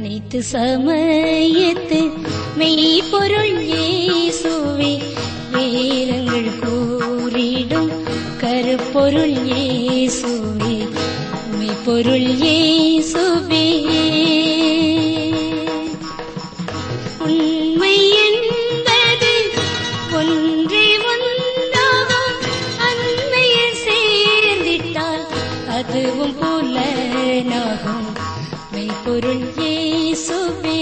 அனைத்து சமயத்து மெய்ப்பொருள் இயேசுவே வேதங்கள் கூறிடும் கருப்பொருள் இயேசுவே மெய்ப்பொருள் இயேசுவே உண்மை என்பது ஒன்றே ஒன்றாகும் அன்னையில் சேர்ந்திட்டால் அதுவும் புலனாகும் மெய்ப்பொருள் இயேசுவே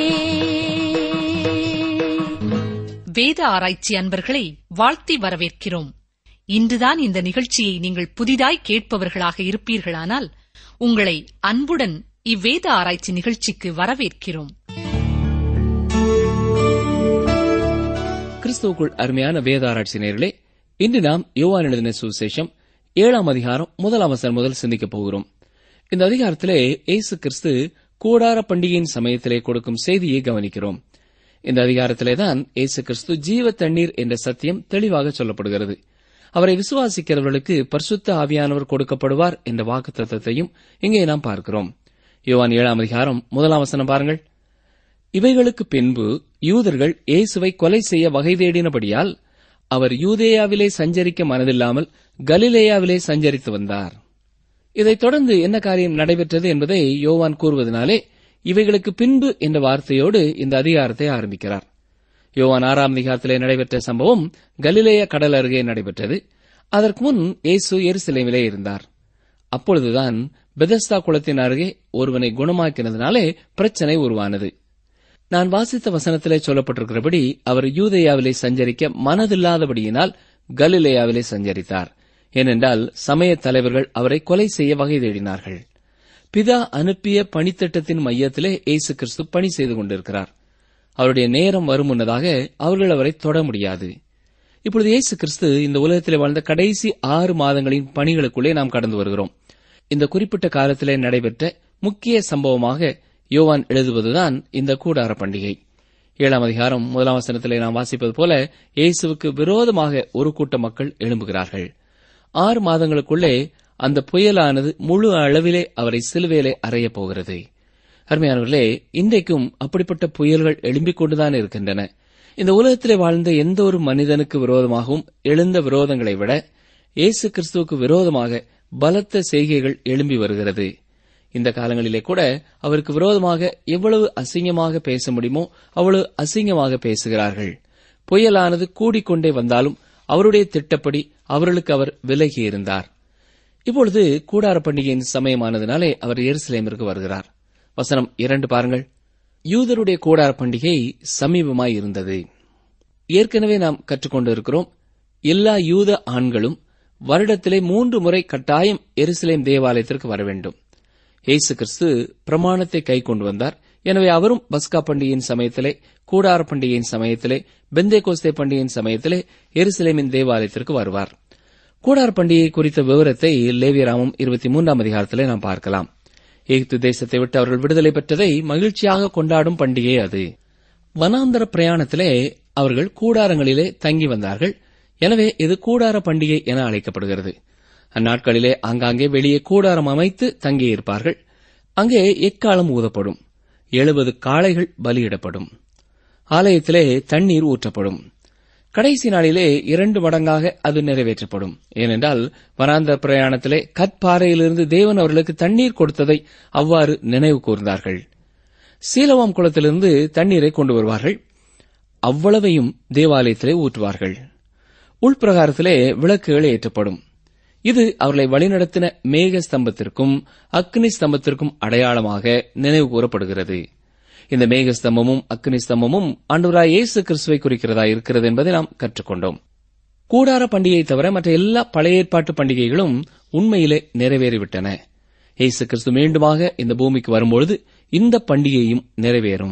வேத ஆராய்ச்சி அன்பர்களை வாழ்த்தி வரவேற்கிறோம் இன்றுதான் இந்த நிகழ்ச்சியை நீங்கள் புதிதாய் கேட்பவர்களாக இருப்பீர்களானால் உங்களை அன்புடன் இவ்வேத ஆராய்ச்சி நிகழ்ச்சிக்கு வரவேற்கிறோம் கிறிஸ்துவுக்குள் அருமையான வேதாராய்ச்சி நேர்களே இன்று நாம் யோவான் எழுதின சுவிசேஷம் ஏழாம் அதிகாரம் முதலாம் வசனம் முதல் சிந்திக்கப் போகிறோம் இந்த அதிகாரத்திலே இயேசு கிறிஸ்து கூடார பண்டிகையின் சமயத்திலே கொடுக்கும் செய்தியை கவனிக்கிறோம் இந்த அதிகாரத்திலே தான் இயேசு கிறிஸ்து ஜீவ தண்ணீர் என்ற சத்தியம் தெளிவாக சொல்லப்படுகிறது அவரை விசுவாசிக்கிறவர்களுக்கு பரிசுத்த ஆவியானவர் கொடுக்கப்படுவார் என்ற வாக்கு தத்துவத்தையும் இங்கே நாம் பார்க்கிறோம் யோவான் ஏழாம் அதிகாரம் முதலாம் வசனம் பாருங்கள் இவைகளுக்கு பின்பு யூதர்கள் இயேசுவை கொலை செய்ய வகை தேடினபடியால் அவர் யூதேயாவிலே சஞ்சரிக்க மனதில்லாமல் கலிலேயாவிலே சஞ்சரித்து வந்தார் இதைத் தொடர்ந்து என்ன காரியம் நடைபெற்றது என்பதை யோவான் கூறுவதனாலே இவைகளுக்கு பின்பு என்ற வார்த்தையோடு இந்த அதிகாரத்தை ஆரம்பிக்கிறார் யோவான் ஆறாம் அதிகாரத்திலே நடைபெற்ற சம்பவம் கலிலேய கடல் அருகே நடைபெற்றது அதற்கு முன் இயேசு எருசலேமிலே இருந்தார் அப்பொழுதுதான் பெதஸ்தா குளத்தின் அருகே ஒருவனை குணமாக்கினதினாலே பிரச்சனை உருவானது நான் வாசித்த வசனத்திலே சொல்லப்பட்டிருக்கிறபடி அவர் யூதேயாவிலே சஞ்சரிக்க மனதில்லாதபடியினால் கலிலேயாவிலே சஞ்சரித்தார் ஏனென்றால் சமய தலைவர்கள் அவரை கொலை செய்ய வகை தேடினார்கள் பிதா அனுப்பிய பணித்திட்டத்தின் மையத்திலே இயேசு கிறிஸ்து பணி செய்து கொண்டிருக்கிறார் அவருடைய நேரம் வரும் முன்னதாக அவர்கள் அவரை தொட முடியாது இப்பொழுது இயேசு கிறிஸ்து இந்த உலகத்திலே வாழ்ந்த கடைசி ஆறு மாதங்களின் பணிகளுக்குள்ளே நாம் கடந்து வருகிறோம் இந்த குறிப்பிட்ட காலத்திலே நடைபெற்ற முக்கிய சம்பவமாக யோவான் எழுதுவதுதான் இந்த கூடார பண்டிகை ஏழாம் அதிகாரம் முதலாம் வசனத்திலே நாம் வாசிப்பது போல இயேசுவுக்கு விரோதமாக ஒரு கூட்ட மக்கள் எழும்புகிறார்கள் ஆறு மாதங்களுக்குள்ளே அந்த புயலானது முழு அளவிலே அவரை சிலுவையிலே அறையப் போகிறது அருமையானவர்களே இன்றைக்கும் அப்படிப்பட்ட புயல்கள் எழும்பிக் கொண்டுதான் இருக்கின்றன இந்த உலகத்திலே வாழ்ந்த எந்த ஒரு மனிதனுக்கு விரோதமாகவும் எழுந்த விரோதங்களை விட இயேசு கிறிஸ்துவுக்கு விரோதமாக பலத்த செய்கைகள் எழும்பி வருகிறது இந்த காலங்களிலே கூட அவருக்கு விரோதமாக எவ்வளவு அசிங்கமாக பேச முடியுமோ அவ்வளவு அசிங்கமாக பேசுகிறார்கள் புயலானது கூடிக்கொண்டே வந்தாலும் அவருடைய திட்டப்படி அவர்களுக்கு அவர் விலகி இருந்தார் இப்பொழுது கூடார பண்டிகையின் சமயமானதினாலே அவர் எருசலேமிற்கு வருகிறார் வசனம் இரண்டு பாருங்கள் யூதருடைய கூடார பண்டிகை சமீபமாய் இருந்தது ஏற்கனவே நாம் கற்றுக்கொண்டிருக்கிறோம் எல்லா யூத ஆண்களும் வருடத்திலே மூன்று முறை கட்டாயம் எருசலேம் தேவாலயத்திற்கு வர வேண்டும் இயேசு கிறிஸ்து பிரமாணத்தை கை கொண்டு வந்தார் எனவே அவரும் பஸ்கா பண்டிகையின் சமயத்திலே கூடார பண்டிகையின் சமயத்திலே பெந்தே கோஸ்தே பண்டிகையின் சமயத்திலே எருசலேமின் தேவாலயத்திற்கு வருவார் கூடார பண்டிகை குறித்த விவரத்தை லேவியராமம் இருபத்தி மூன்றாம் அதிகாரத்திலே நாம் பார்க்கலாம் எகிப்து தேசத்தை விட்டு அவர்கள் விடுதலை பெற்றதை மகிழ்ச்சியாக கொண்டாடும் பண்டிகை அது வனாந்தர பிரயாணத்திலே அவர்கள் கூடாரங்களிலே தங்கி வந்தார்கள் எனவே இது கூடார பண்டிகை என அழைக்கப்படுகிறது அந்நாட்களிலே ஆங்காங்கே வெளியே கூடாரம் அமைத்து தங்கியிருப்பார்கள் அங்கே எக்காலம் ஊதப்படும் எழுபது காளைகள் பலியிடப்படும் ஆலயத்திலே தண்ணீர் ஊற்றப்படும் கடைசி நாளிலே இரண்டு மடங்காக அது நிறைவேற்றப்படும் ஏனென்றால் வனாந்த பிரயாணத்திலே கற்பாறையிலிருந்து தேவன் அவர்களுக்கு தண்ணீர் கொடுத்ததை அவ்வாறு நினைவு கூர்ந்தார்கள் சீலவாம் குளத்திலிருந்து தண்ணீரை கொண்டு வருவார்கள் அவ்வளவையும் தேவாலயத்திலே ஊற்றுவார்கள் உள்பிரகாரத்திலே விளக்குகள் ஏற்றப்படும் இது அவர்களை வழிநடத்தின மேக ஸ்தம்பத்திற்கும் அக்னி ஸ்தம்பத்திற்கும் அடையாளமாக நினைவு கூறப்படுகிறது இந்த மேக ஸ்தம்பமும் அக்னி ஸ்தம்பமும் ஆண்டவராய் இயேசு கிறிஸ்துவை குறிக்கிறதா இருக்கிறது என்பதை நாம் கற்றுக்கொண்டோம் கூடார பண்டிகை தவிர மற்ற எல்லா பழைய ஏற்பாட்டு பண்டிகைகளும் உண்மையிலே நிறைவேறிவிட்டன இயேசு கிறிஸ்து மீண்டுமாக இந்த பூமிக்கு வரும்பொழுது இந்த பண்டிகையும் நிறைவேறும்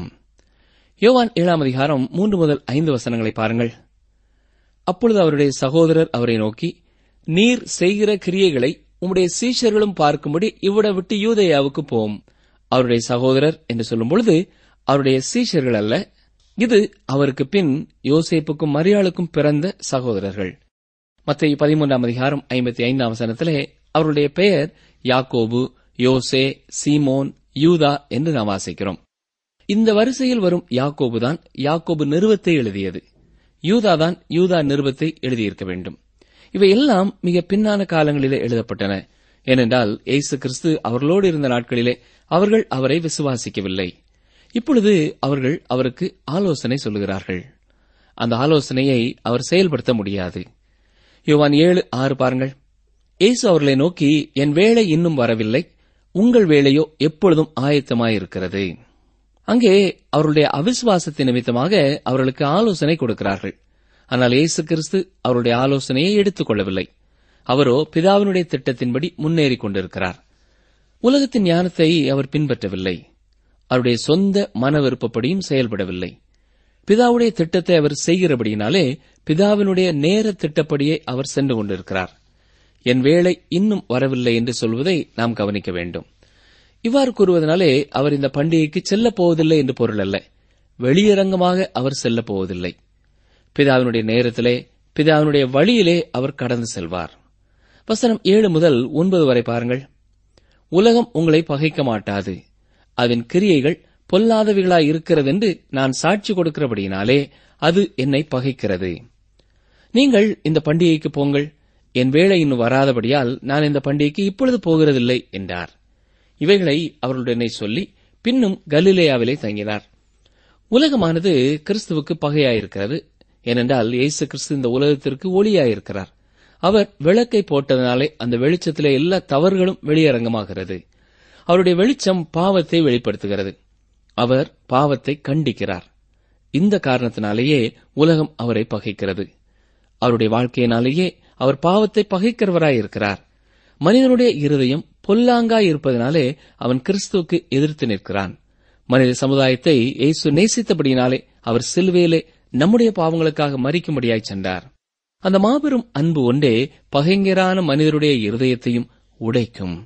யோவான் ஏழாம் அதிகாரம் மூன்று முதல் ஐந்து வசனங்களை பாருங்கள் அப்பொழுது அவருடைய சகோதரர் அவரை நோக்கி நீர் செய்கிற கிரியைகளை உம்முடைய சீஷர்களும் பார்க்கும்படி இவ்விட விட்டு யூதேயாவுக்கு போம் அவருடைய சகோதரர் என்று சொல்லும் பொழுது அவருடைய சீஷர்கள் அல்ல இது அவருக்கு பின் யோசேப்புக்கும் மரியாளுக்கும் பிறந்த சகோதரர்கள் மத்திய பதிமூன்றாம் அதிகாரம் ஐம்பத்தி ஐந்தாம் வசனத்திலே அவருடைய பெயர் யாக்கோபு யோசே சீமோன் யூதா என்று நாம் வாசிக்கிறோம் இந்த வரிசையில் வரும் யாக்கோபுதான் யாக்கோபு நிறுவத்தை எழுதியது யூதாதான் யூதா நிறுவத்தை எழுதியிருக்க வேண்டும் இவை எல்லாம் மிக பின்னான காலங்களிலே எழுதப்பட்டன ஏனென்றால் இயேசு கிறிஸ்து அவர்களோடு இருந்த நாட்களிலே அவர்கள் அவரை விசுவாசிக்கவில்லை இப்பொழுது அவர்கள் அவருக்கு ஆலோசனை சொல்லுகிறார்கள் அந்த ஆலோசனையை அவர் செயல்படுத்த முடியாது யோவான் ஏழு ஆறு பாருங்கள் இயேசு அவர்களை நோக்கி என் வேலை இன்னும் வரவில்லை உங்கள் வேலையோ எப்பொழுதும் ஆயத்தமாயிருக்கிறது அங்கே அவருடைய அவிசுவாசத்தின் நிமித்தமாக அவர்களுக்கு ஆலோசனை கொடுக்கிறார்கள் ஆனால் இயேசு கிறிஸ்து அவருடைய ஆலோசனையை எடுத்துக் கொள்ளவில்லை அவரோ பிதாவினுடைய திட்டத்தின்படி முன்னேறிக் கொண்டிருக்கிறார் உலகத்தின் ஞானத்தை அவர் பின்பற்றவில்லை அவருடைய சொந்த மன விருப்பப்படியும் செயல்படவில்லை பிதாவுடைய திட்டத்தை அவர் செய்கிறபடியினாலே பிதாவினுடைய நேர திட்டப்படியே அவர் சென்று கொண்டிருக்கிறார் என் வேலை இன்னும் வரவில்லை என்று சொல்வதை நாம் கவனிக்க வேண்டும் இவ்வாறு கூறுவதனாலே அவர் இந்த பண்டிகைக்கு செல்லப் போவதில்லை என்று பொருள் அல்ல வெளியரங்கமாக அவர் செல்லப் போவதில்லை பிதாவினுடைய நேரத்திலே பிதாவினுடைய வழியிலே அவர் கடந்து செல்வார் வசனம் ஏழு முதல் ஒன்பது வரை பாருங்கள் உலகம் உங்களை பகைக்க மாட்டாது அதன் கிரியைகள் பொல்லாதவைகளாய் இருக்கிறதென்று நான் சாட்சி கொடுக்கிறபடியினாலே அது என்னை பகைக்கிறது நீங்கள் இந்த பண்டிகைக்கு போங்கள் என் வேலை இன்னும் வராதபடியால் நான் இந்த பண்டிகைக்கு இப்பொழுது போகிறதில்லை என்றார் இவைகளை அவர்களுடனே சொல்லி பின்னும் கலிலேயாவிலே தங்கினார் உலகமானது கிறிஸ்துவுக்கு பகையாயிருக்கிறது ஏனென்றால் இயேசு கிறிஸ்து இந்த உலகத்திற்கு ஒளியாயிருக்கிறார் அவர் விளக்கை போட்டதனாலே அந்த வெளிச்சத்திலே எல்லா தவறுகளும் வெளியரங்கமாகிறது அவருடைய வெளிச்சம் பாவத்தை வெளிப்படுத்துகிறது அவர் பாவத்தை கண்டிக்கிறார் இந்த காரணத்தினாலேயே உலகம் அவரை பகைக்கிறது அவருடைய வாழ்க்கையினாலேயே அவர் பாவத்தை பகைக்கிறவராயிருக்கிறார் மனிதனுடைய இருதயம் பொல்லாங்காய் இருப்பதனாலே அவன் கிறிஸ்துவுக்கு எதிர்த்து நிற்கிறான் மனித சமுதாயத்தை இயேசு நேசித்தபடியினாலே அவர் சிலுவையிலே நம்முடைய பாவங்களுக்காக மறிக்கும்படியாய் சென்றார் அந்த மாபெரும் அன்பு ஒன்றே பகைஞரான மனிதருடைய இருதயத்தையும் உடைக்கும்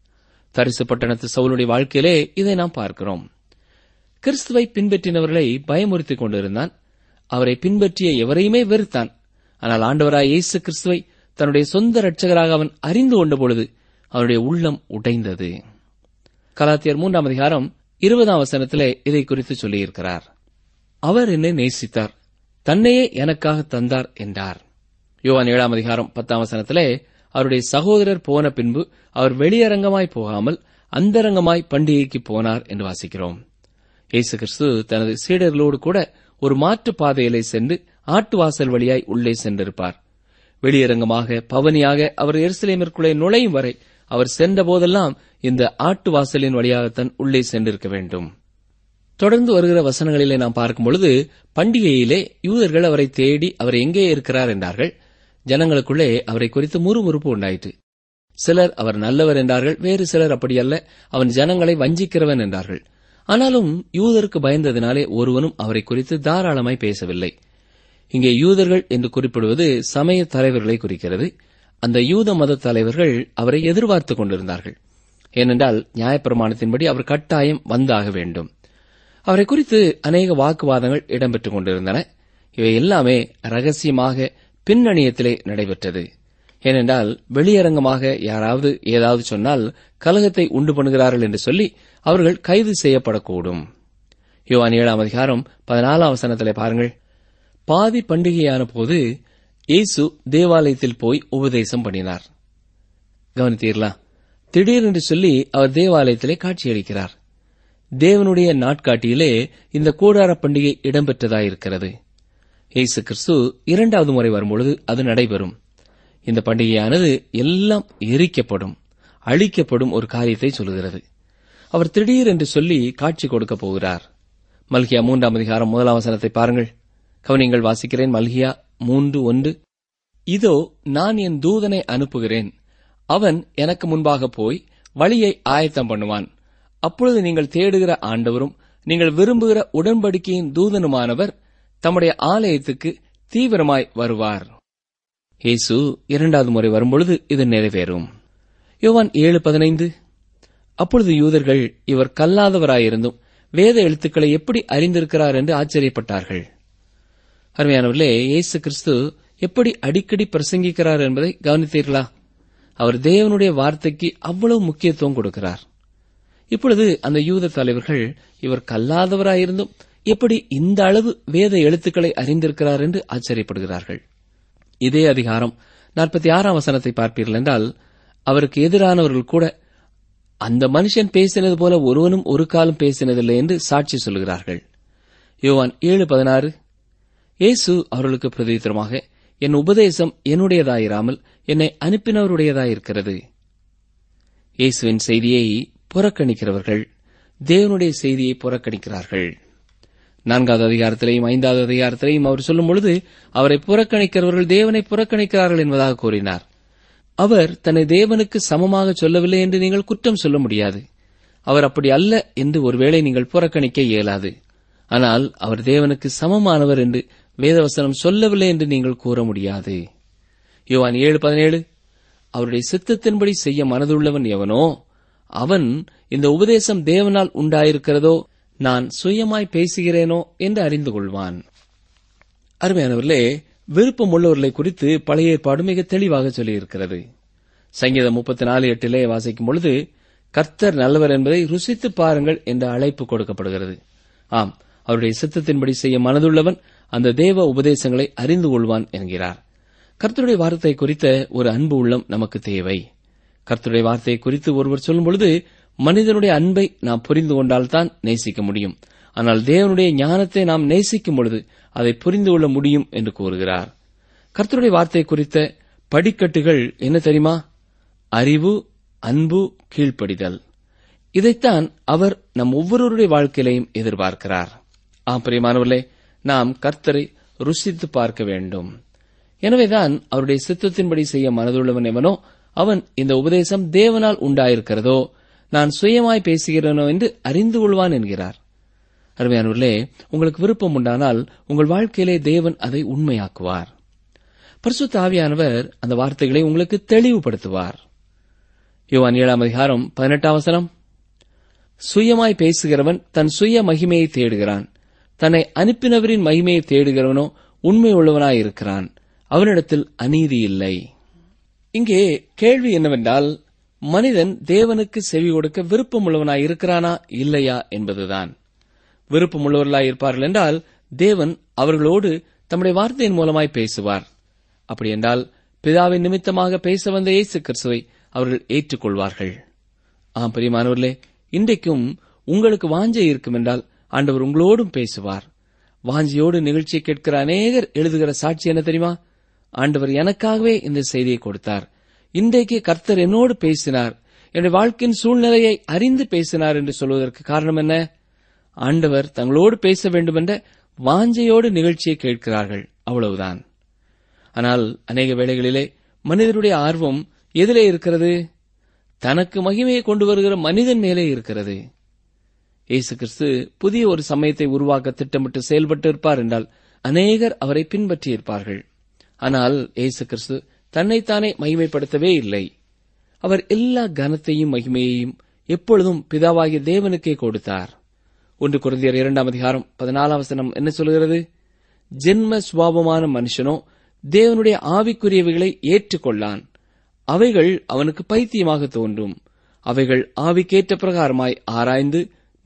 தரிசு பட்டணத்து சவுளுடைய வாழ்க்கையிலே இதை நாம் பார்க்கிறோம் கிறிஸ்துவை பின்பற்றினவர்களை பயமுறுத்திக் கொண்டிருந்தான் அவரை பின்பற்றிய எவரையுமே வெறுத்தான் ஆனால் ஆண்டவராய் இயேசு கிறிஸ்துவை தன்னுடைய சொந்த இரட்சகராக அவன் அறிந்து கொண்ட பொழுது அவனுடைய உள்ளம் உடைந்தது கலாத்தியர் மூன்றாம் அதிகாரம் இருபதாம் வசனத்திலே இதை குறித்து சொல்லியிருக்கிறார் அவர் என்னை நேசித்தார் தன்னையே எனக்காக தந்தார் என்றார் யோவான் ஏழாம் அதிகாரம் பத்தாம் வசனத்திலே அவருடைய சகோதரர் போன பின்பு அவர் வெளியரங்கமாய் போகாமல் அந்தரங்கமாய் பண்டிகைக்கு போனார் என்று வாசிக்கிறோம் இயேசு கிறிஸ்து தனது சீடர்களோடு கூட ஒரு மாற்று பாதையிலே சென்று ஆட்டு வாசல் வழியாய் உள்ளே சென்றிருப்பார் வெளியரங்கமாக பவனியாக அவர் எருசலேமிற்குள்ளே நுழையும் வரை அவர் சென்ற போதெல்லாம் இந்த ஆட்டு வாசலின் வழியாகத்தான் உள்ளே சென்றிருக்க வேண்டும் தொடர்ந்து வருகிற வசனங்களிலே நாம் பார்க்கும் பொழுது பண்டிகையிலே யூதர்கள் அவரை தேடி அவர் எங்கே இருக்கிறார் என்றார்கள் ஜனங்களுக்குள்ளே அவரை குறித்து முறுமுறுப்பு உண்டாயிற்று சிலர் அவர் நல்லவர் என்றார்கள் வேறு சிலர் அப்படியல்ல அவன் ஜனங்களை வஞ்சிக்கிறவன் என்றார்கள் ஆனாலும் யூதருக்கு பயந்ததினாலே ஒருவனும் அவரை குறித்து தாராளமாய் பேசவில்லை இங்கே யூதர்கள் என்று குறிப்பிடுவது சமய தலைவர்களை குறிக்கிறது அந்த யூத மத தலைவர்கள் அவரை எதிர்பார்த்துக் கொண்டிருந்தார்கள் ஏனென்றால் நியாயப்பிரமாணத்தின்படி அவர் கட்டாயம் வந்தாக வேண்டும் அவரை குறித்து அநேக வாக்குவாதங்கள் இடம்பெற்றுக் கொண்டிருந்தன இவை எல்லாமே ரகசியமாக பின்னணியத்திலே நடைபெற்றது ஏனென்றால் வெளியரங்கமாக யாராவது ஏதாவது சொன்னால் கலகத்தை உண்டு பண்ணுகிறார்கள் என்று சொல்லி அவர்கள் கைது செய்யப்படக்கூடும் யோவான் ஏழாம் அதிகாரம் பதினாலாம் வசனத்திலே பாருங்கள் பாதி பண்டிகையான போது இயேசு தேவாலயத்தில் போய் உபதேசம் பண்ணினார் கவனித்தீர்களா திடீரென்று சொல்லி அவர் தேவாலயத்திலே காட்சியளிக்கிறார் தேவனுடைய நாட்காட்டியிலே இந்த கூடார பண்டிகை இடம்பெற்றதாயிருக்கிறது இயேசு கிறிஸ்து இரண்டாவது முறை வரும்பொழுது அது நடைபெறும் இந்த பண்டிகையானது எல்லாம் எரிக்கப்படும் அழிக்கப்படும் ஒரு காரியத்தை சொல்லுகிறது அவர் திடீர் என்று சொல்லி காட்சி கொடுக்கப் போகிறார் மல்கியா மூன்றாம் அதிகாரம் முதலாம் வசனத்தை பாருங்கள் கவனிங்கள் வாசிக்கிறேன் மல்கியா மூன்று ஒன்று இதோ நான் என் தூதனை அனுப்புகிறேன் அவன் எனக்கு முன்பாக போய் வழியை ஆயத்தம் பண்ணுவான் அப்பொழுது நீங்கள் தேடுகிற ஆண்டவரும் நீங்கள் விரும்புகிற உடன்படிக்கையின் தூதனுமானவர் தம்முடைய ஆலயத்துக்கு தீவிரமாய் வருவார் இயேசு இரண்டாவது முறை வரும்பொழுது இது நிறைவேறும் யோவான் ஏழு பதினைந்து அப்பொழுது யூதர்கள் இவர் கல்லாதவராயிருந்தும் வேத எழுத்துக்களை எப்படி அறிந்திருக்கிறார் என்று ஆச்சரியப்பட்டார்கள் அருமையானவர்களே இயேசு கிறிஸ்து எப்படி அடிக்கடி பிரசங்கிக்கிறார் என்பதை கவனித்தீர்களா அவர் தேவனுடைய வார்த்தைக்கு அவ்வளவு முக்கியத்துவம் கொடுக்கிறார் இப்பொழுது அந்த யூத தலைவர்கள் இவர் கல்லாதவராயிருந்தும் எப்படி இந்த அளவு வேத எழுத்துக்களை அறிந்திருக்கிறார் என்று ஆச்சரியப்படுகிறார்கள் இதே அதிகாரம் நாற்பத்தி ஆறாம் வசனத்தை பார்ப்பீர்கள் என்றால் அவருக்கு எதிரானவர்கள் கூட அந்த மனுஷன் பேசினது போல ஒருவனும் ஒரு காலம் பேசினதில்லை என்று சாட்சி சொல்கிறார்கள் யோவான் ஏழு பதினாறு இயேசு அவர்களுக்கு பிரதித்திரமாக என் உபதேசம் என்னுடையதாயிராமல் என்னை அனுப்பினவருடையதாயிருக்கிறது இயேசுவின் செய்தியை புறக்கணிக்கிறவர்கள் தேவனுடைய செய்தியை புறக்கணிக்கிறார்கள் நான்காவது அதிகாரத்திலேயும் ஐந்தாவது அதிகாரத்திலேயும் அவர் சொல்லும் பொழுது அவரை புறக்கணிக்கிறவர்கள் தேவனை புறக்கணிக்கிறார்கள் என்பதாக கூறினார் அவர் தன்னை தேவனுக்கு சமமாக சொல்லவில்லை என்று நீங்கள் குற்றம் சொல்ல முடியாது அவர் அப்படி அல்ல என்று ஒருவேளை நீங்கள் புறக்கணிக்க இயலாது ஆனால் அவர் தேவனுக்கு சமமானவர் என்று வேதவசனம் சொல்லவில்லை என்று நீங்கள் கூற முடியாது யோவான் ஏழு பதினேழு அவருடைய சித்தத்தின்படி செய்ய மனதுள்ளவன் எவனோ அவன் இந்த உபதேசம் தேவனால் உண்டாயிருக்கிறதோ நான் சுயமாய் பேசுகிறேனோ என்று அறிந்து கொள்வான் அருமையானவர்களே விருப்பம் உள்ளவர்களை குறித்து பழைய ஏற்பாடு மிக தெளிவாக சொல்லியிருக்கிறது சங்கீதம் முப்பத்தி நாலு எட்டிலே வாசிக்கும் பொழுது கர்த்தர் நல்லவர் என்பதை ருசித்து பாருங்கள் என்ற அழைப்பு கொடுக்கப்படுகிறது ஆம் அவருடைய சித்தத்தின்படி செய்ய மனதுள்ளவன் அந்த தேவ உபதேசங்களை அறிந்து கொள்வான் என்கிறார் கர்த்தருடைய வார்த்தை குறித்த ஒரு அன்பு உள்ளம் நமக்கு தேவை கர்த்தருடைய வார்த்தையை குறித்து ஒருவர் சொல்லும் பொழுது மனிதனுடைய அன்பை நாம் புரிந்து கொண்டால்தான் நேசிக்க முடியும் ஆனால் தேவனுடைய ஞானத்தை நாம் நேசிக்கும் பொழுது அதை புரிந்து கொள்ள முடியும் என்று கூறுகிறார் கர்த்தருடைய வார்த்தை குறித்த படிக்கட்டுகள் என்ன தெரியுமா அறிவு அன்பு கீழ்ப்படிதல் இதைத்தான் அவர் நம் ஒவ்வொருவருடைய வாழ்க்கையிலையும் எதிர்பார்க்கிறார் ஆம் பிரியமானவர்களே நாம் கர்த்தரை ருசித்து பார்க்க வேண்டும் எனவேதான் அவருடைய சித்தத்தின்படி செய்ய மனதுள்ளவன் எவனோ அவன் இந்த உபதேசம் தேவனால் உண்டாயிருக்கிறதோ நான் சுயமாய் பேசுகிறேனோ என்று அறிந்து கொள்வான் என்கிறார் அருமையானவர்களே உங்களுக்கு விருப்பம் உண்டானால் உங்கள் வாழ்க்கையிலே தேவன் அதை உண்மையாக்குவார் பரிசுத்த ஆவியானவர் அந்த வார்த்தைகளை உங்களுக்கு தெளிவுபடுத்துவார் யோவான் ஏழாம் அதிகாரம் பதினெட்டாம் வசனம் சுயமாய் பேசுகிறவன் தன் சுய மகிமையை தேடுகிறான் தன்னை அனுப்பினவரின் மகிமையை தேடுகிறவனோ உண்மை உள்ளவனாய் இருக்கிறான் அவனிடத்தில் அநீதி இல்லை இங்கே கேள்வி என்னவென்றால் மனிதன் தேவனுக்கு செவி கொடுக்க விருப்பம் உள்ளவனாய் இருக்கிறானா இல்லையா என்பதுதான் விருப்பம் உள்ளவர்களாய் இருப்பார்கள் என்றால் தேவன் அவர்களோடு தம்முடைய வார்த்தையின் மூலமாய் பேசுவார் அப்படி என்றால் பிதாவின் நிமித்தமாக பேச வந்த இயேசு கிறிஸ்துவை அவர்கள் ஏற்றுக்கொள்வார்கள் ஆம் பிரியமானவர்களே இன்றைக்கும் உங்களுக்கு வாஞ்சை இருக்கும் என்றால் ஆண்டவர் உங்களோடும் பேசுவார் வாஞ்சியோடு நிகழ்ச்சியை கேட்கிற அநேகர் எழுதுகிற சாட்சி என்ன தெரியுமா ஆண்டவர் எனக்காகவே இந்த செய்தியை கொடுத்தார் இன்றைக்கு கர்த்தர் என்னோடு பேசினார் என்னுடைய வாழ்க்கையின் சூழ்நிலையை அறிந்து பேசினார் என்று சொல்வதற்கு காரணம் என்ன ஆண்டவர் தங்களோடு பேச வேண்டும் என்ற வாஞ்சையோடு நிகழ்ச்சியை கேட்கிறார்கள் அவ்வளவுதான் ஆனால் அநேக வேளைகளிலே மனிதனுடைய ஆர்வம் எதிலே இருக்கிறது தனக்கு மகிமையை கொண்டு வருகிற மனிதன் மேலே இருக்கிறது இயேசு கிறிஸ்து புதிய ஒரு சமயத்தை உருவாக்க திட்டமிட்டு செயல்பட்டு இருப்பார் என்றால் அநேகர் அவரை பின்பற்றியிருப்பார்கள் ஆனால் இயேசு கிறிஸ்து தன்னைத்தானே மகிமைப்படுத்தவே இல்லை அவர் எல்லா கனத்தையும் மகிமையையும் எப்பொழுதும் பிதாவாகிய தேவனுக்கே கொடுத்தார் ஒன்று குருந்தியர் இரண்டாம் அதிகாரம் பதினாலாம் வசனம் என்ன சொல்கிறது ஜென்ம சுவாபமான மனுஷனோ தேவனுடைய ஆவிக்குரியவைகளை ஏற்றுக்கொள்ளான் அவைகள் அவனுக்கு பைத்தியமாக தோன்றும் அவைகள் ஆவிக்கேற்ற பிரகாரமாய் ஆராய்ந்து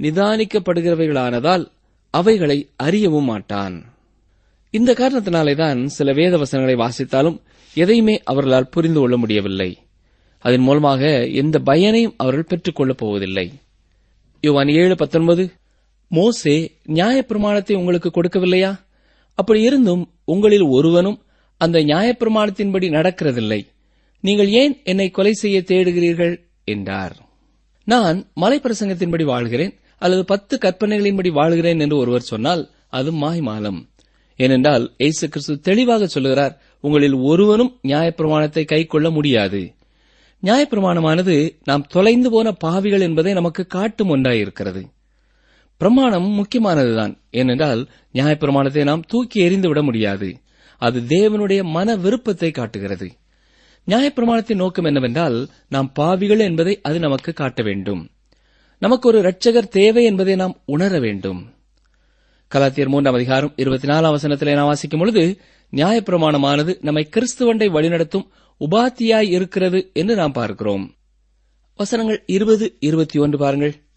நிதானிக்கப்படுகிறவைகளானதால் அவைகளை அறியவும் மாட்டான் இந்த காரணத்தினாலேதான் சில வேத வசனங்களை வாசித்தாலும் எதையுமே அவர்களால் புரிந்து கொள்ள முடியவில்லை அதன் மூலமாக எந்த பயனையும் அவர்கள் பெற்றுக் கொள்ளப் போவதில்லை யோவான் ஏழு பத்தொன்பது மோசே நியாயப்பிரமாணத்தை உங்களுக்கு கொடுக்கவில்லையா அப்படி இருந்தும் உங்களில் ஒருவனும் அந்த நியாயப்பிரமாணத்தின்படி நடக்கிறதில்லை நீங்கள் ஏன் என்னை கொலை செய்ய தேடுகிறீர்கள் என்றார் நான் மலைப்பிரசங்கத்தின்படி வாழ்கிறேன் அல்லது பத்து கற்பனைகளின்படி வாழ்கிறேன் என்று ஒருவர் சொன்னால் அது மாய்மாலம் ஏனென்றால் இயேசு கிறிஸ்து தெளிவாக சொல்லுகிறார் உங்களில் ஒருவனும் நியாயப்பிரமாணத்தை கைக்கொள்ள முடியாது நியாயப்பிரமாணமானது நாம் தொலைந்து போன பாவிகள் என்பதை நமக்கு காட்டும் ஒன்றாயிருக்கிறது பிரமாணம் முக்கியமானதுதான் ஏனென்றால் நியாயப்பிரமாணத்தை நாம் தூக்கி எறிந்து விட முடியாது அது தேவனுடைய மன விருப்பத்தை காட்டுகிறது நியாயப்பிரமாணத்தின் நோக்கம் என்னவென்றால் நாம் பாவிகள் என்பதை அது நமக்கு காட்ட வேண்டும் நமக்கு ஒரு இரட்சகர் தேவை என்பதை நாம் உணர வேண்டும் கலாத்தியர் மூன்றாம் அதிகாரம் இருபத்தி நாலாம் வசனத்திலே நாம் வாசிக்கும் பொழுது நியாயப்பிரமாணமானது நம்மை கிறிஸ்துவண்டை வழிநடத்தும் உபாத்தியாய் இருக்கிறது என்று நாம் பார்க்கிறோம் வசனங்கள் இருபது இருபத்தி ஒன்று பாருங்கள்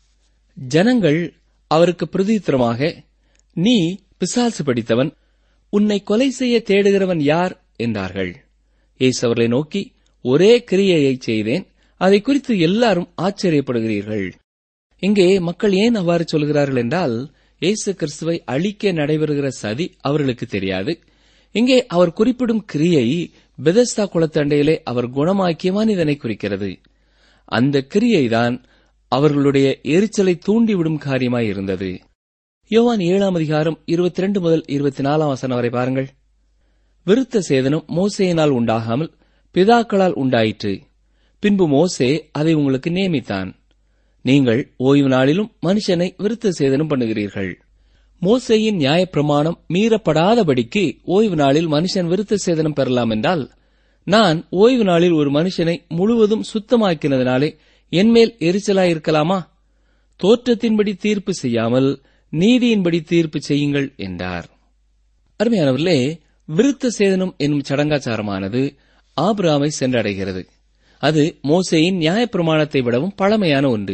ஜனங்கள் அவருக்கு பிரதித்திரமாக நீ பிசாசு படித்தவன் உன்னை கொலை செய்ய தேடுகிறவன் யார் என்றார்கள் இயேசு அவர்களை நோக்கி ஒரே கிரியையை செய்தேன் அதை குறித்து எல்லாரும் ஆச்சரியப்படுகிறீர்கள் இங்கே மக்கள் ஏன் அவ்வாறு சொல்கிறார்கள் என்றால் இயேசு கிறிஸ்துவை அழிக்க நடைபெறுகிற சதி அவர்களுக்கு தெரியாது இங்கே அவர் குறிப்பிடும் கிரியை பெதஸ்தா குளத்தண்டையிலே அவர் குணமாக்கிய மனிதனை குறிக்கிறது அந்த கிரியைதான் அவர்களுடைய எரிச்சலை தூண்டிவிடும் காரியமாய் இருந்தது யோவான் ஏழாம் அதிகாரம் இருபத்தி ரெண்டு முதல் இருபத்தி நாலாம் வசனம் வரை பாருங்கள் விருத்த சேதனம் மோசேயினால் உண்டாகாமல் பிதாக்களால் உண்டாயிற்று பின்பு மோசே அதை உங்களுக்கு நியமித்தான் நீங்கள் ஓய்வு நாளிலும் மனுஷனை விருத்த சேதனம் பண்ணுகிறீர்கள் மோசேயின் நியாயப்பிரமாணம் மீறப்படாதபடிக்கு ஓய்வு நாளில் மனுஷன் விருத்த சேதனம் பெறலாம் என்றால் நான் ஓய்வு நாளில் ஒரு மனுஷனை முழுவதும் சுத்தமாக்கினதினாலே என்மேல் எரிச்சலாயிருக்கலாமா தோற்றத்தின்படி தீர்ப்பு செய்யாமல் நீதியின்படி தீர்ப்பு செய்யுங்கள் என்றார் அருமையானவர்களே விருத்த சேதனம் என்னும் சடங்காச்சாரமானது ஆபிராமை சென்றடைகிறது அது மோசேயின் நியாயப்பிரமாணத்தை விடவும் பழமையான ஒன்று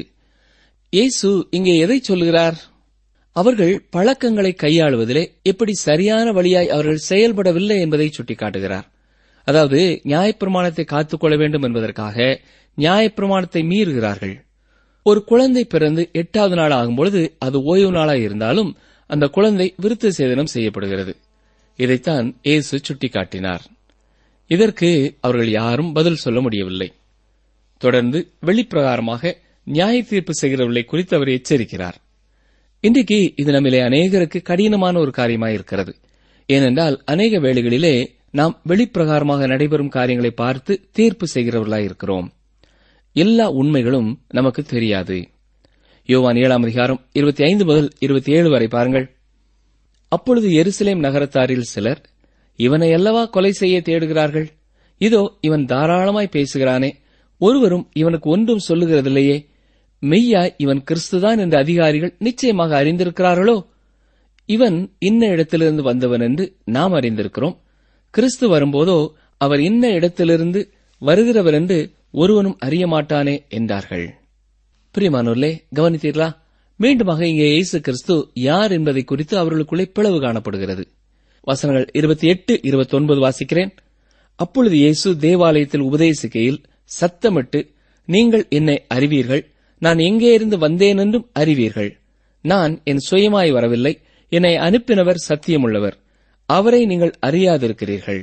இயேசு இங்கே எதை சொல்லுகிறார் அவர்கள் பழக்கங்களை கையாளுவதிலே எப்படி சரியான வழியாய் அவர்கள் செயல்படவில்லை என்பதை சுட்டிக்காட்டுகிறார் அதாவது நியாயப்பிரமாணத்தை காத்துக்கொள்ள வேண்டும் என்பதற்காக நியாயப்பிரமாணத்தை மீறுகிறார்கள் ஒரு குழந்தை பிறந்து எட்டாவது நாள் ஆகும்பொழுது அது ஓய்வு நாளாய் இருந்தாலும் அந்த குழந்தை விருத்த சேதனம் செய்யப்படுகிறது இதைத்தான் இயேசு சுட்டிக்காட்டினார் இதற்கு அவர்கள் யாரும் பதில் சொல்ல முடியவில்லை தொடர்ந்து வெளிப்பிரகாரமாக நியாய தீர்ப்பு செய்கிறவர்களை குறித்து அவர் எச்சரிக்கிறார் இன்றைக்கு இது நம்மிலே அநேகருக்கு கடினமான ஒரு காரியமாயிருக்கிறது ஏனென்றால் அநேக வேளைகளிலே நாம் வெளிப்பிரகாரமாக நடைபெறும் காரியங்களை பார்த்து தீர்ப்பு செய்கிறவர்களாயிருக்கிறோம் எல்லா உண்மைகளும் நமக்கு தெரியாது யோவான் ஏழாம் அதிகாரம் இருபத்தி ஐந்து முதல் இருபத்தி ஏழு வரை பாருங்கள் அப்பொழுது எருசலேம் நகரத்தாரில் சிலர் இவனை அல்லவா கொலை செய்ய தேடுகிறார்கள் இதோ இவன் தாராளமாய் பேசுகிறானே ஒருவரும் இவனுக்கு ஒன்றும் சொல்லுகிறதில்லையே மெய்யாய் இவன் கிறிஸ்துதான் என்ற அதிகாரிகள் நிச்சயமாக அறிந்திருக்கிறார்களோ இவன் இன்ன இடத்திலிருந்து வந்தவன் என்று நாம் அறிந்திருக்கிறோம் கிறிஸ்து வரும்போதோ அவர் இன்ன இடத்திலிருந்து வருகிறவர் என்று ஒருவனும் அறிய மாட்டானே என்றார்கள் பிரியமானோர்லே கவனித்தீர்களா மீண்டுமாக இங்கே இயேசு கிறிஸ்து யார் என்பதை குறித்து அவர்களுக்குள்ளே பிளவு காணப்படுகிறது வசனங்கள் இருபத்தி எட்டு இருபத்தொன்பது வாசிக்கிறேன் அப்பொழுது இயேசு தேவாலயத்தில் உபதேசிக்கையில் சத்தமிட்டு நீங்கள் என்னை அறிவீர்கள் நான் எங்கே இருந்து வந்தேன் என்றும் அறிவீர்கள் நான் என் சுயமாய் வரவில்லை என்னை அனுப்பினவர் சத்தியமுள்ளவர் அவரை நீங்கள் அறியாதிருக்கிறீர்கள்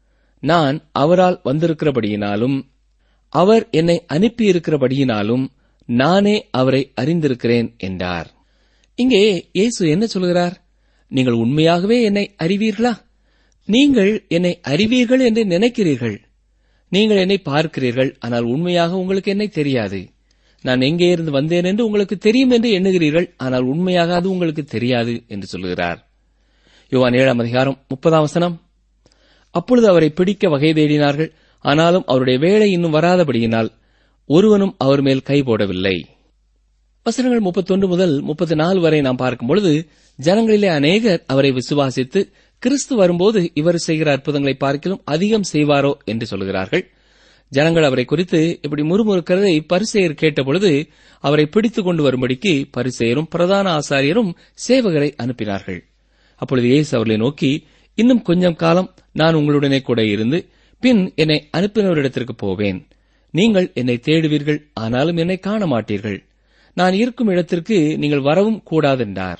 நான் அவரால் வந்திருக்கிறபடியினாலும் அவர் என்னை அனுப்பியிருக்கிறபடியினாலும் நானே அவரை அறிந்திருக்கிறேன் என்றார் இங்கே இயேசு என்ன சொல்கிறார் நீங்கள் உண்மையாகவே என்னை அறிவீர்களா நீங்கள் என்னை அறிவீர்கள் என்று நினைக்கிறீர்கள் நீங்கள் என்னை பார்க்கிறீர்கள் ஆனால் உண்மையாக உங்களுக்கு என்னை தெரியாது நான் எங்கே இருந்து வந்தேன் என்று உங்களுக்கு தெரியும் என்று எண்ணுகிறீர்கள் ஆனால் உண்மையாக அது உங்களுக்கு தெரியாது என்று சொல்கிறார் யோவான் ஏழாம் அதிகாரம் முப்பதாம் வசனம் அப்பொழுது அவரை பிடிக்க வகை தேடினார்கள் ஆனாலும் அவருடைய வேலை இன்னும் வராதபடியினால் ஒருவனும் அவர் மேல் கை போடவில்லை வசனங்கள் முப்பத்தொன்று முதல் முப்பத்தி நாலு வரை நாம் பார்க்கும் பொழுது ஜனங்களிலே அநேகர் அவரை விசுவாசித்து கிறிஸ்து வரும்போது இவர் செய்கிற அற்புதங்களை பார்க்கிலும் அதிகம் செய்வாரோ என்று சொல்கிறார்கள் ஜனங்கள் அவரை குறித்து இப்படி முறுமுறுக்கிறதை பரிசெயர் கேட்டபொழுது அவரை பிடித்துக் கொண்டு வரும்படிக்கு பரிசெயரும் பிரதான ஆசாரியரும் சேவகரை அனுப்பினார்கள் அப்பொழுது இயேசு அவர்களை நோக்கி இன்னும் கொஞ்சம் காலம் நான் உங்களுடனே கூட இருந்து பின் என்னை அனுப்பினவரிடத்திற்கு போவேன் நீங்கள் என்னை தேடுவீர்கள் ஆனாலும் என்னை காண மாட்டீர்கள் நான் இருக்கும் இடத்திற்கு நீங்கள் வரவும் கூடாதென்றார்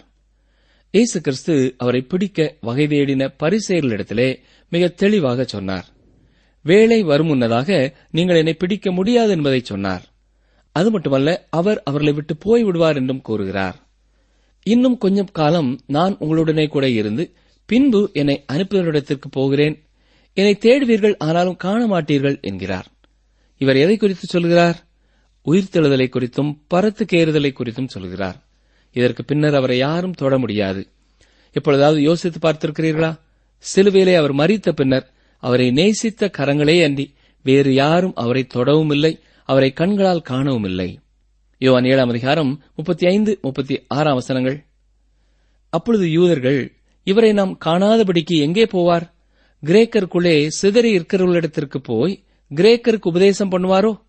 இயேசு கிறிஸ்து அவரை பிடிக்க வகை தேடின பரிசெயர்களிடத்திலே மிக தெளிவாக சொன்னார் வேலை வரும் முன்னதாக நீங்கள் என்னை பிடிக்க முடியாது என்பதை சொன்னார் அது மட்டுமல்ல அவர் அவர்களை விட்டு போய் விடுவார் என்றும் கூறுகிறார் இன்னும் கொஞ்சம் காலம் நான் உங்களுடனே கூட இருந்து பின்பு என்னை அனுப்பினரிடத்திற்கு போகிறேன் என்னை தேடுவீர்கள் ஆனாலும் காண மாட்டீர்கள் என்கிறார் இவர் எதை குறித்து சொல்கிறார் உயிர்த்தெழுதலை குறித்தும் பரத்துக்கேறுதலை குறித்தும் சொல்கிறார் இதற்கு பின்னர் அவரை யாரும் தொட முடியாது எப்பொழுதாவது யோசித்து பார்த்திருக்கிறீர்களா சிலுவையிலே அவர் மறித்த பின்னர் அவரை நேசித்த கரங்களே அன்றி வேறு யாரும் அவரை தொடவும் இல்லை அவரை கண்களால் காணவும் இல்லை யோவான் ஏழாம் அதிகாரம் முப்பத்தி ஐந்து முப்பத்தி ஆறாம் வசனங்கள் அப்பொழுது யூதர்கள் இவரை நாம் காணாதபடிக்கு எங்கே போவார் கிரேக்கருக்குள்ளே சிதறி இருக்கிறவர்களிடத்திற்கு போய் கிரேக்கருக்கு உபதேசம் பண்ணுவாரோ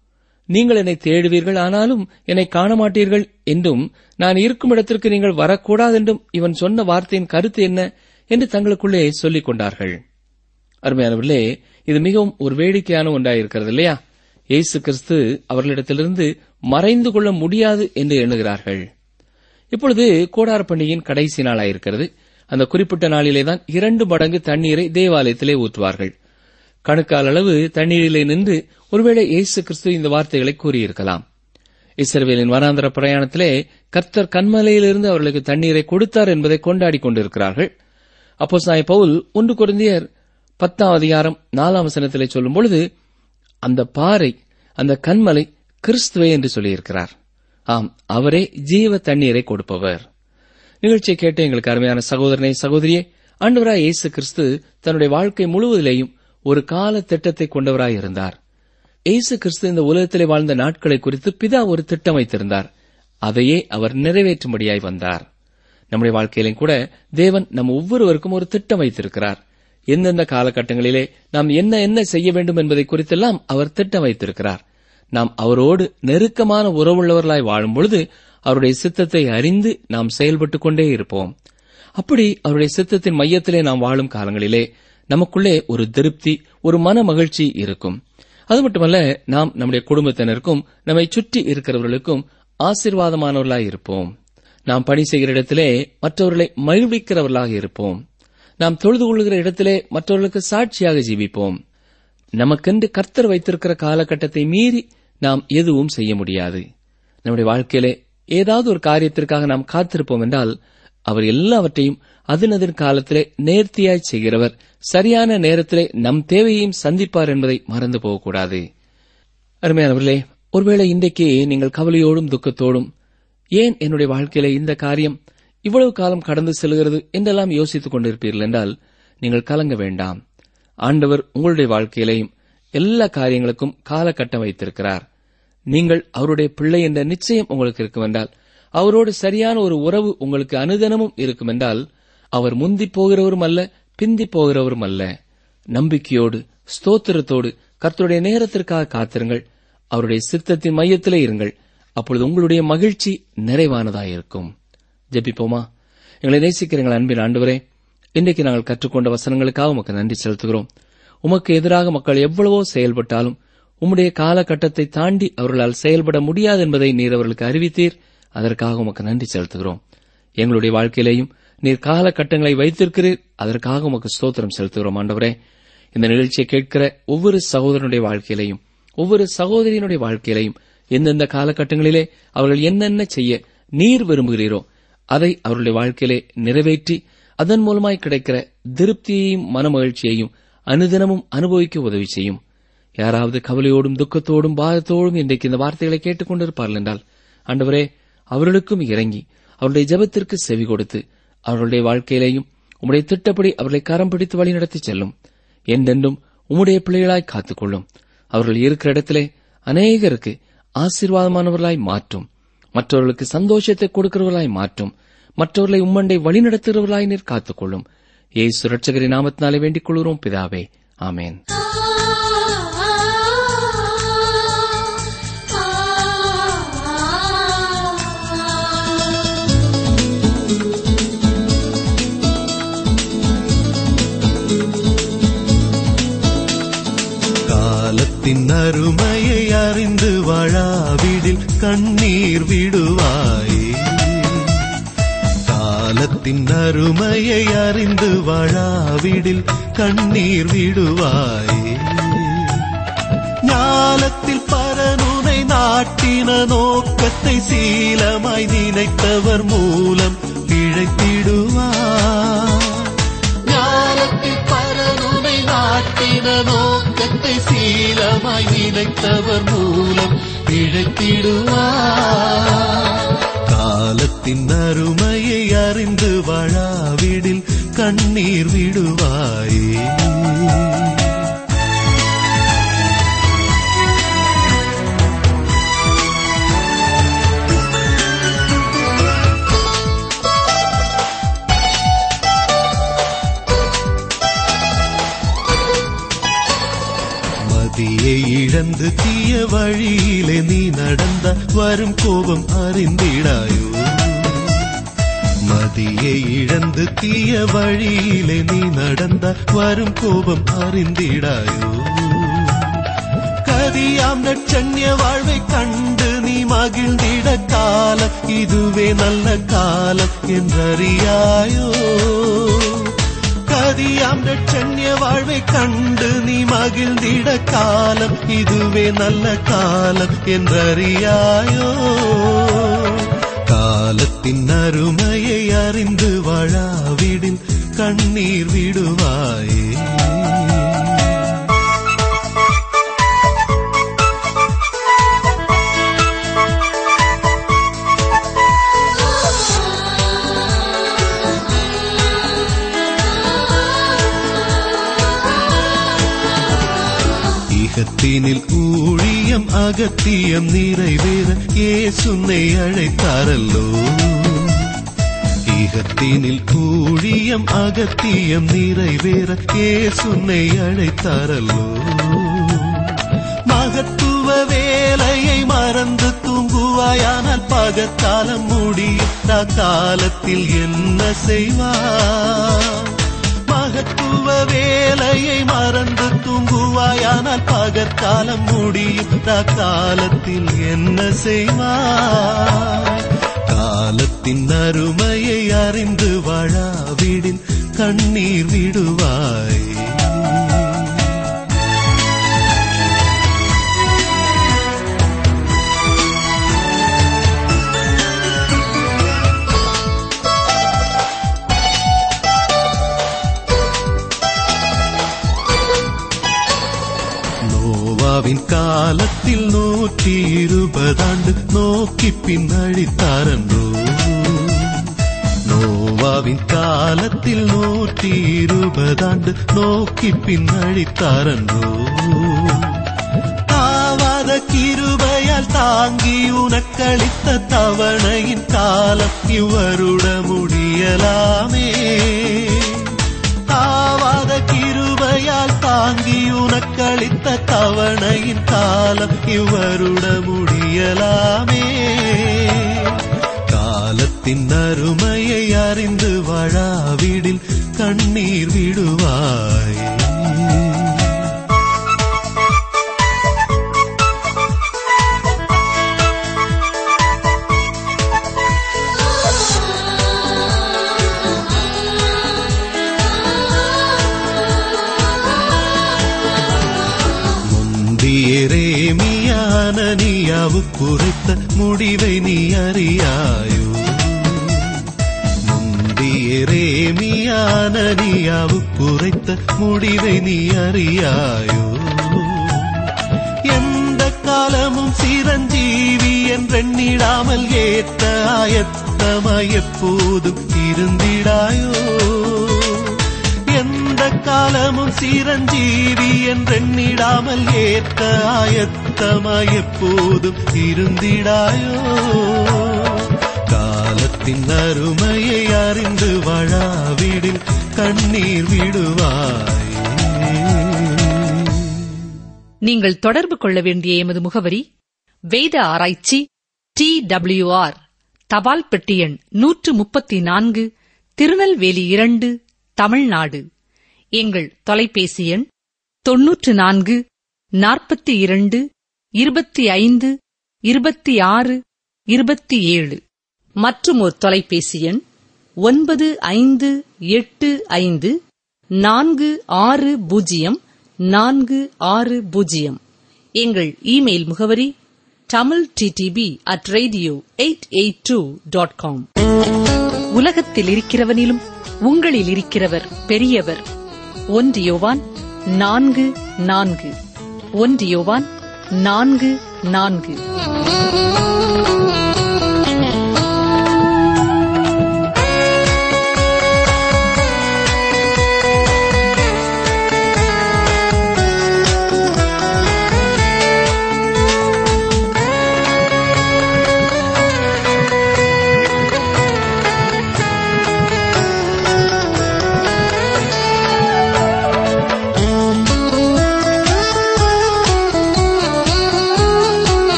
நீங்கள் என்னை தேடுவீர்கள் ஆனாலும் என்னை காண மாட்டீர்கள் என்றும் நான் இருக்கும் இடத்திற்கு நீங்கள் வரக்கூடாதென்றும் இவன் சொன்ன வார்த்தையின் கருத்து என்ன என்று தங்களுக்குள்ளே சொல்லிக் கொண்டார்கள் அருமையானவர்களே இது மிகவும் ஒரு வேடிக்கையான ஒன்றாயிருக்கிறது இல்லையா இயேசு கிறிஸ்து அவர்களிடத்திலிருந்து மறைந்து கொள்ள முடியாது என்று எண்ணுகிறார்கள் இப்பொழுது கோடார பண்டிகையின் கடைசி நாளாயிருக்கிறது அந்த குறிப்பிட்ட நாளிலேதான் இரண்டு மடங்கு தண்ணீரை தேவாலயத்திலே ஊற்றுவார்கள் கணுக்கால் அளவு தண்ணீரிலே நின்று ஒருவேளை இயேசு கிறிஸ்து இந்த வார்த்தைகளை கூறியிருக்கலாம் இஸ்ரவேலின் வனாந்தர பிரயாணத்திலே கர்த்தர் கண்மலையிலிருந்து அவர்களுக்கு தண்ணீரை கொடுத்தார் என்பதை கொண்டாடி கொண்டிருக்கிறார்கள் அப்போ சாய் பவுல் ஒன்று குருந்தியர் பத்தாம் அதிகாரம் நாலாம் வசனத்திலே சொல்லும் பொழுது அந்த பாறை அந்த கண்மலை கிறிஸ்துவே என்று சொல்லியிருக்கிறார் ஆம் அவரே ஜீவ தண்ணீரை கொடுப்பவர் நிகழ்ச்சியை கேட்டு எங்களுக்கு அருமையான சகோதரனை சகோதரியே ஆண்டவராய் இயேசு கிறிஸ்து தன்னுடைய வாழ்க்கை முழுவதிலேயும் ஒரு கால திட்டத்தை கொண்டவராய் இருந்தார் இயேசு கிறிஸ்து இந்த உலகத்திலே வாழ்ந்த நாட்களை குறித்து பிதா ஒரு திட்டம் வைத்திருந்தார் அதையே அவர் நிறைவேற்றும்படியாய் வந்தார் நம்முடைய வாழ்க்கையிலும் கூட தேவன் நம் ஒவ்வொருவருக்கும் ஒரு திட்டம் வைத்திருக்கிறார் எந்தெந்த காலகட்டங்களிலே நாம் என்ன என்ன செய்ய வேண்டும் என்பதை குறித்தெல்லாம் அவர் திட்டம் வைத்திருக்கிறார் நாம் அவரோடு நெருக்கமான உறவுள்ளவர்களாய் வாழும் பொழுது அவருடைய சித்தத்தை அறிந்து நாம் செயல்பட்டுக் கொண்டே இருப்போம் அப்படி அவருடைய சித்தத்தின் மையத்திலே நாம் வாழும் காலங்களிலே நமக்குள்ளே ஒரு திருப்தி ஒரு மன மகிழ்ச்சி இருக்கும் அது மட்டுமல்ல நாம் நம்முடைய குடும்பத்தினருக்கும் நம்மை சுற்றி இருக்கிறவர்களுக்கும் ஆசீர்வாதமானவர்களாய் இருப்போம் நாம் பணி செய்கிற இடத்திலே மற்றவர்களை மகிழ்விக்கிறவர்களாக இருப்போம் நாம் தொழுது கொள்கிற இடத்திலே மற்றவர்களுக்கு சாட்சியாக ஜீவிப்போம் நமக்கென்று கர்த்தர் வைத்திருக்கிற காலகட்டத்தை மீறி நாம் எதுவும் செய்ய முடியாது நம்முடைய வாழ்க்கையிலே ஏதாவது ஒரு காரியத்திற்காக நாம் காத்திருப்போம் என்றால் அவர் எல்லாவற்றையும் அதனதன் காலத்திலே நேர்த்தியாய் செய்கிறவர் சரியான நேரத்திலே நம் தேவையையும் சந்திப்பார் என்பதை மறந்து போகக்கூடாது அருமையானவர்களே ஒருவேளை இன்றைக்கு நீங்கள் கவலையோடும் துக்கத்தோடும் ஏன் என்னுடைய வாழ்க்கையிலே இந்த காரியம் இவ்வளவு காலம் கடந்து செல்கிறது என்றெல்லாம் யோசித்துக் கொண்டிருப்பீர்கள் என்றால் நீங்கள் கலங்க வேண்டாம் ஆண்டவர் உங்களுடைய வாழ்க்கையிலேயும் எல்லா காரியங்களுக்கும் காலகட்டம் வைத்திருக்கிறார் நீங்கள் அவருடைய பிள்ளை என்ற நிச்சயம் உங்களுக்கு இருக்கும் என்றால் அவரோடு சரியான ஒரு உறவு உங்களுக்கு அனுதினமும் இருக்கும் என்றால் அவர் முந்தி போகிறவரும் அல்ல பிந்தி போகிறவரும் அல்ல நம்பிக்கையோடு ஸ்தோத்திரத்தோடு கர்த்தருடைய நேரத்திற்காக காத்திருங்கள் அவருடைய சித்தத்தின் மையத்திலே இருங்கள் அப்பொழுது உங்களுடைய மகிழ்ச்சி நிறைவானதாயிருக்கும் ஜெபிப்போமா எங்களை நேசிக்கிறீங்கள் அன்பின் ஆண்டவரே இன்றைக்கு நாங்கள் கற்றுக்கொண்ட வசனங்களுக்காக உமக்கு நன்றி செலுத்துகிறோம் உமக்கு எதிராக மக்கள் எவ்வளவோ செயல்பட்டாலும் உம்முடைய காலகட்டத்தை தாண்டி அவர்களால் செயல்பட முடியாது என்பதை நீர் அவர்களுக்கு அறிவித்தீர் அதற்காக உமக்கு நன்றி செலுத்துகிறோம் எங்களுடைய வாழ்க்கையிலேயும் நீர் காலகட்டங்களை வைத்திருக்கிறீர் அதற்காக உமக்கு ஸ்தோத்திரம் செலுத்துகிறோம் ஆண்டவரே இந்த நிகழ்ச்சியை கேட்கிற ஒவ்வொரு சகோதரனுடைய வாழ்க்கையிலையும் ஒவ்வொரு சகோதரியினுடைய வாழ்க்கையிலையும் எந்தெந்த காலகட்டங்களிலே அவர்கள் என்னென்ன செய்ய நீர் விரும்புகிறீரோ அதை அவர்களுடைய வாழ்க்கையிலே நிறைவேற்றி அதன் மூலமாய் கிடைக்கிற திருப்தியையும் மனமகிழ்ச்சியையும் அனுதினமும் அனுபவிக்க உதவி செய்யும் யாராவது கவலையோடும் துக்கத்தோடும் பாரத்தோடும் இன்றைக்கு இந்த வார்த்தைகளை கேட்டுக் கொண்டிருப்பார்கள் என்றால் ஆண்டவரே அவர்களுக்கும் இறங்கி அவருடைய ஜெபத்திற்கு செவி கொடுத்து அவர்களுடைய வாழ்க்கையிலேயும் உம்முடைய திட்டப்படி அவர்களை கரம் பிடித்து வழிநடத்தி செல்லும் என்றென்றும் உம்முடைய பிள்ளைகளாய் காத்துக்கொள்ளும் அவர்கள் இருக்கிற இடத்திலே அநேகருக்கு ஆசீர்வாதமானவர்களாய் மாற்றும் மற்றவர்களுக்கு சந்தோஷத்தை கொடுக்கிறவர்களாய் மாற்றும் மற்றவர்களை உம்மண்டை வழிநடத்துகிறவர்களாய் நீர் காத்துக்கொள்ளும் ஏசு ரட்சகரின் நாமத்தினாலே வேண்டிக் கொள்கிறோம் பிதாவே ஆமேன் காலத்தின் அருமையை அறிந்து வாழாவிடில் கண்ணீர் விடுவாயே காலத்தின் அருமையை அறிந்து வாழாவிடில் கண்ணீர் விடுவாயே ஞானத்தில் பரனுனை நாட்டின நோக்கத்தை சீலமாய் நினைத்தவர் மூலம் பிழைத்திடுவார் ஞானத்தில் பரனுனை நாட்டின நோக்கத்தை சீலமாய் நினைத்தவர் மூலம் பிழைத்திடுவார் காலத்தின் அருமையை அறிந்து வாழாவிடில் கண்ணீர் விடுவாயே மதியை இழ இழந்து தீய வழியிலே நீ நடந்த வரும் கோபம் அறிந்திடாயோ மதியை இழந்து தீய வழியிலே நீ நடந்த வரும் கோபம் அறிந்திடாயோ கதியாம் நட்சண்ய வாழ்வை கண்டு நீ மகிழ்ந்திட காலம் இதுவே நல்ல காலம் என்றறியாயோ கதியாம் நட்சண்ய வாழ்வை கண்டு நீ மகிழ்ந்திட காலம் இதுவே நல்ல காலம் என்றறியாயோ காலத்தின் அருமையை அறிந்து வாழாவிடில் கண்ணீர் விடுவாயே இகத்தினில் ஊழியம் அகத்தியம் நிறைவேற ஏசுன்னை அழைத்தாரல்லோ ஈகத்தினில் ஊழியம் அகத்தியம் நிறைவேற ஏசுன்னை அழைத்தாரல்லோ மகத்துவ வேலையை மறந்து தூங்குவாயானால் பகற்காலம் முடியும் காலத்தில் என்ன செய்வார் மகத்துவ வேலையை மறந்து தூங்குவாயானால் பகற்காலம் முடியும் காலத்தில் என்ன செய்வாய் காலத்தின் அருமையை அறிந்து வாழாவிடின் கண்ணீர் விடுவாய் நோவாவின் காலத்தில் நூற்றி இருபதாண்டு நோக்கி பின்னழித்தாரன்றோ நோவாவின் காலத்தில் நூற்றி இருபதாண்டு நோக்கி பின்னழித்தாரன்றோ தாவாத கிருபையால் தாங்கி உனக்களித்த தவணையின் காலம் இவருட முடியலாமே தாவாத கிருபையால் தாங்கி உனக்களித்த தவணையின் காலம் இவருட முடியலாமே காலத்தின் அருமையை அறிந்து வாழாவிடில் கண்ணீர் விடுவாய் முந்தியரேமியானனியாவு குறைத்த முடிவை நீ அறியாயோ முந்தியரேமியானனியாவு குறைத்த முடிவை நீ அறியாயோ எந்த காலமும் சிரஞ்சீவி என்றெண்ணிடாமல் ஏற்ற ஆயத்தமாய் எப்போதும் இருந்திடாயோ எந்த காலமும் சிரஞ்சீவி என்றெண்ணிடாமல் ஏற்ற ஆயத்தமாய் எப்போதும் இருந்திடாயோ காலத்தின் அருமையை அறிந்து வாழாவிடில் கண்ணீர் விடுவாய் நீங்கள் தொடர்பு கொள்ள வேண்டிய எமது முகவரி வேத ஆராய்ச்சி டி ஆர் தபால் பெட்டி எண் நூற்று முப்பத்தி நான்கு திருநெல்வேலி இரண்டு தமிழ்நாடு எங்கள் தொலைபேசி எண் தொன்னூற்று நான்கு நாற்பத்தி இரண்டு இருபத்தி ஐந்து இருபத்தி ஆறு இருபத்தி ஏழு மற்றும் ஒரு தொலைபேசி எண் ஒன்பது ஐந்து எட்டு ஐந்து நான்கு ஆறு பூஜ்ஜியம் நான்கு ஆறு பூஜ்ஜியம் எங்கள் இமெயில் முகவரி Tamil DTP at radio eight eight two dot com உலகத்தில் இருக்கிறவனிலும் உங்களில் இருக்கிறவர் பெரியவர் ஒன்று யோவான் நான்கு நான்கு ஒன்று யோவான் நான்கு நான்கு